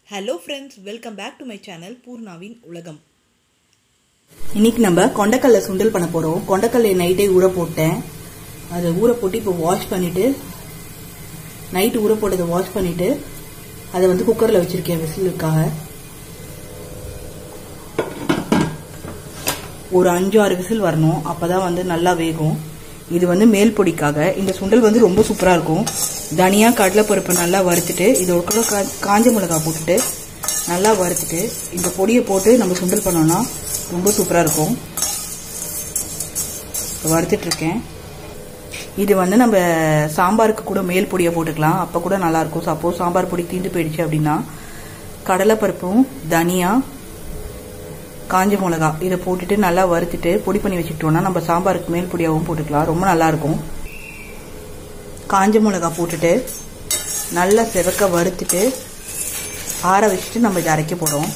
hello friends welcome back to my channel பூர்ணாவின் உலகம் இன்னைக்கு நம்ம கொண்டக்கல்ல சுண்டல் பண்ண போறோம் கொண்டக்கல்லை நைட்டே ஊற போட்டேன் அதை ஊற போட்டு இப்போ வாஷ் பண்ணிட்டு நைட்டு ஊற போட்டதை வாஷ் பண்ணிட்டு அதை வந்து குக்கர்ல வச்சிருக்கேன் விசிலுக்காக ஒரு அஞ்சு ஆறு விசில் வரணும் அப்பதான் வந்து நல்லா வேகும் இது வந்து மேல் பொடிக்காக இந்த சுண்டல் வந்து ரொம்ப சூப்பரா இருக்கும் தனியா கடலைப்பருப்பு நல்லா வறுத்துட்டு இதோட கூட கா- காஞ்ச மிளகாய் போட்டுட்டு நல்லா வறுத்துட்டு இந்த பொடியை போட்டு நம்ம சுண்டல் பண்ணோம்னா ரொம்ப சூப்பரா இருக்கும் இப்ப வறுத்துட்டு இருக்கேன் இது வந்து நம்ம சாம்பாருக்கு கூட மேல் பொடியை போட்டுக்கலாம் அப்போ கூட நல்லா இருக்கும் சப்போஸ் சாம்பார் பொடி தீண்டு போயிடுச்சு அப்படின்னா கடலைப்பருப்பும் தனியா காஞ்ச மிளகா இதை போட்டுட்டு நல்லா வறுத்துட்டு பொடி பண்ணி வச்சுக்கிட்டோம்னா நம்ம சாம்பாருக்கு மேல் பொடியாகவும் போட்டுக்கலாம் ரொம்ப நல்லா இருக்கும் காஞ்ச மிளகா போட்டுட்டு நல்லா செவக்க வறுத்துட்டு ஆற வச்சுட்டு நம்ம இதை அரைக்க போறோம்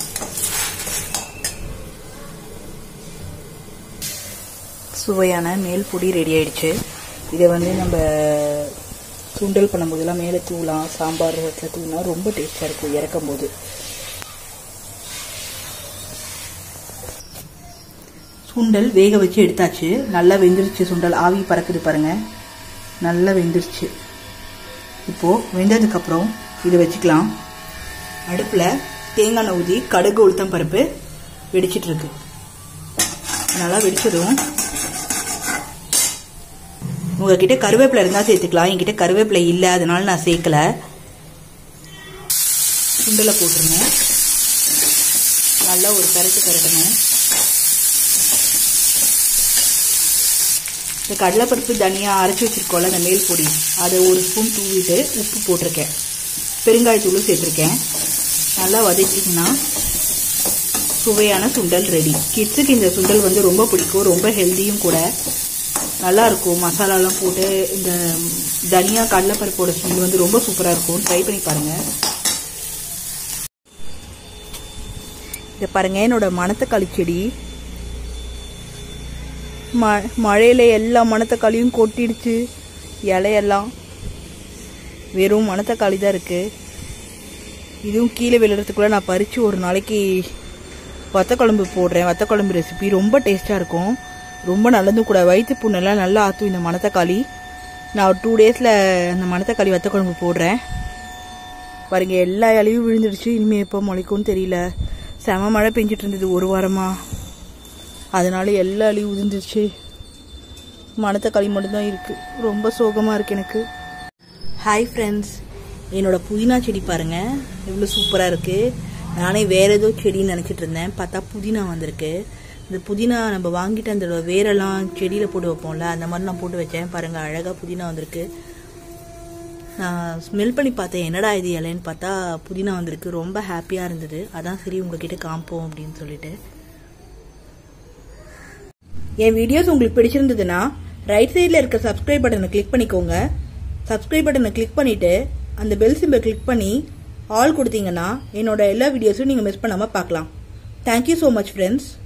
சுவையான மேல் பொடி ரெடி ஆயிடுச்சு இதை வந்து நம்ம சுண்டல் பண்ணும்போதெல்லாம் மேலே தூளாம் சாம்பார் இடத்துல தூளா ரொம்ப டேஸ்டாக இருக்கும் இறக்கும் போது சுண்டல் வேக வச்சு எடுத்தாச்சு நல்லா வெந்துருச்சு சுண்டல் ஆவி பறக்குது பாருங்க நல்லா வெந்துருச்சு இப்போ வெந்ததுக்கு அப்புறம் இதை வச்சுக்கலாம் அடுப்புல தேங்காய் எண்ணெய் ஊற்றி கடுகு உளுத்தம் பருப்பு வெடிச்சிட்டு இருக்கு நல்லா வெடிச்சதும் உங்ககிட்ட கருவேப்பிலை இருந்தால் சேர்த்துக்கலாம் என்கிட்ட கருவேப்பிலை இல்லை அதனால நான் சேர்க்கல சுண்டலை போட்டுருங்க நல்லா ஒரு கரைச்சி கரட்டணும் இந்த கடலைப்பருப்பு தனியாக அரைச்சி வச்சிருக்கோம்ல அந்த மேல் பொடி அதை ஒரு ஸ்பூன் தூவிட்டு உப்பு போட்டிருக்கேன் பெருங்காயத்தூளும் சேர்த்துருக்கேன் நல்லா வதக்கிங்கன்னா சுவையான சுண்டல் ரெடி கிட்ஸுக்கு இந்த சுண்டல் வந்து ரொம்ப பிடிக்கும் ரொம்ப ஹெல்த்தியும் கூட நல்லா இருக்கும் மசாலாலாம் போட்டு இந்த தனியா கடலைப்பருப்போட ஸ்மெல் வந்து ரொம்ப சூப்பராக இருக்கும் ட்ரை பண்ணி பாருங்க இதை பாருங்க என்னோட மணத்தக்காளி செடி ம மழையில எல்லா மணத்தக்காளியும் கொட்டிடுச்சு இலையெல்லாம் வெறும் மணத்தக்காளி தான் இருக்கு இதுவும் கீழே விழுறதுக்குள்ள நான் பறிச்சு ஒரு நாளைக்கு வத்த குழம்பு போடுறேன் வத்த குழம்பு ரெசிபி ரொம்ப டேஸ்டா இருக்கும் ரொம்ப நல்லதும் கூட வயிற்று புண்ணெல்லாம் நல்லா ஆற்றும் இந்த மணத்தக்காளி நான் ஒரு டூ டேஸில் அந்த மணத்தக்காளி வத்த குழம்பு போடுறேன் பாருங்க எல்லா இலையும் விழுந்துடுச்சு இனிமேல் எப்போ முளைக்கும்னு தெரியல செம மழை பெஞ்சிட்டு இருந்தது ஒரு வாரமா அதனால எல்லா இலையும் உதிர்ந்துருச்சு மணத்தக்காளி மட்டும்தான் இருக்கு ரொம்ப சோகமாக இருக்கு எனக்கு ஹாய் ஃப்ரெண்ட்ஸ் என்னோட புதினா செடி பாருங்க எவ்வளோ சூப்பராக இருக்கு நானே வேற ஏதோ செடின்னு நினச்சிட்டு இருந்தேன் பார்த்தா புதினா வந்திருக்கு இந்த புதினா நம்ம வாங்கிட்டு அந்த வேரெல்லாம் செடியில் போட்டு வைப்போம்ல அந்த மாதிரி நான் போட்டு வச்சேன் பாருங்க அழகாக புதினா வந்திருக்கு நான் ஸ்மெல் பண்ணி பார்த்தேன் என்னடா இது இலைன்னு பார்த்தா புதினா வந்திருக்கு ரொம்ப ஹாப்பியாக இருந்தது அதான் சரி உங்ககிட்ட காமிப்போம் அப்படின்னு சொல்லிட்டு என் வீடியோஸ் உங்களுக்கு பிடிச்சிருந்ததுன்னா ரைட் சைடில் இருக்க சப்ஸ்கிரைப் பட்டனை கிளிக் பண்ணிக்கோங்க சப்ஸ்கிரைப் பட்டனை கிளிக் பண்ணிட்டு அந்த பெல் சிம்பை கிளிக் பண்ணி ஆல் கொடுத்தீங்கன்னா என்னோட எல்லா வீடியோஸும் நீங்கள் மிஸ் பண்ணாமல் பார்க்கலாம் தேங்க்யூ ஸோ மச் ஃப்ரெண்ட்ஸ்